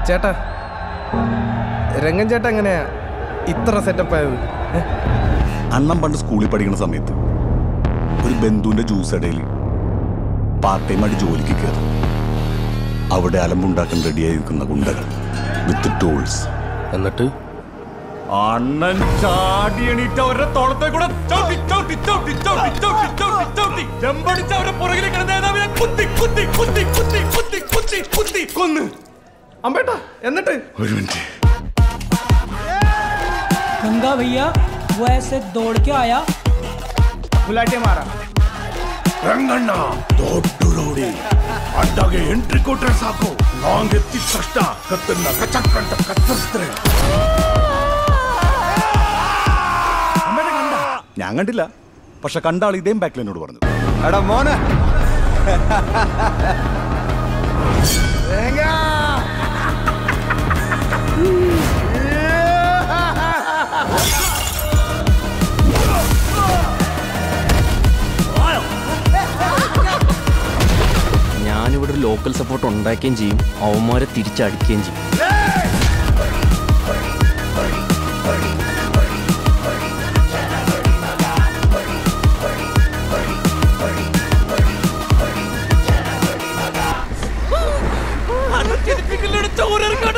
ചേട്ടാ രംഗൻ ചേട്ടാ എങ്ങനെയാ ഇത്ര സെറ്റപ്പ് ആയത് ഏ? അണ്ണം പണ്ട് സ്കൂളിൽ പഠിക്കുന്ന സമയത്ത് ഒരു ബന്ധുവിന്റെ ജ്യൂസ് ഇടയിൽ പാർട്ട് ടൈം ആയിട്ട് ജോലിക്ക് കയറി അവിടെ അലമ്പുണ്ടാക്കാൻ റെഡിയായി നിൽക്കുന്ന ഗുണ്ടകൾ വിത്ത് ടൂൾസ് എന്നിട്ട് അണ്ണൻ ചാടി എണീറ്റ് അവരുടെ തോളത്തെ കൂടെ ചവിട്ടി, ചവിട്ടി, ചവിട്ടി, ചവിട്ടി, ചവിട്ടി, ചവിട്ടി, ചവിട്ടി. ചെമ്പടിച്ച് അവരുടെ പുറകിൽ കിടന്ന നേതാവിനെ കുത്തി, കുത്തി, കുത്തി, കുത്തി, കുത്തി, കുത്തി, കുത്തി, കൊന്ന്. അമ്പേട്ടാ എന്നിട്ട് ഒരു മിനിറ്റ് गंगा भैया वो ऐसे दौड़ के आया ഫുള്ളായിട്ടേ മാറാം ರಂಗಣ್ಣ ದೊಡ್ಡ ರೌಡಿ ಅಡ್ಡಾಗೆ ಎಂಟ್ರಿ ಕೊಟ್ರೆ ಸಾಕು ಲಾಂಗ್ ಎತ್ತಿದ ತಕ್ಷಣ ಕತ್ತನ್ನ ಕಚಕ್ ಅಂತ ಕತ್ತರಿಸ್ತಾರೆ ഞാൻ കണ്ടില്ല പക്ഷെ കണ്ട ആൾ ഇതേം ബാക്കിൽ എന്നോട് പറഞ്ഞു എടാ മോനെ ഞാനിവിടെ ഒരു ലോക്കൽ സപ്പോർട്ട് ഉണ്ടാക്കുകയും ചെയ്യും അവന്മാരെ തിരിച്ചടിക്കുകയും ചെയ്യും ചോരർക്ക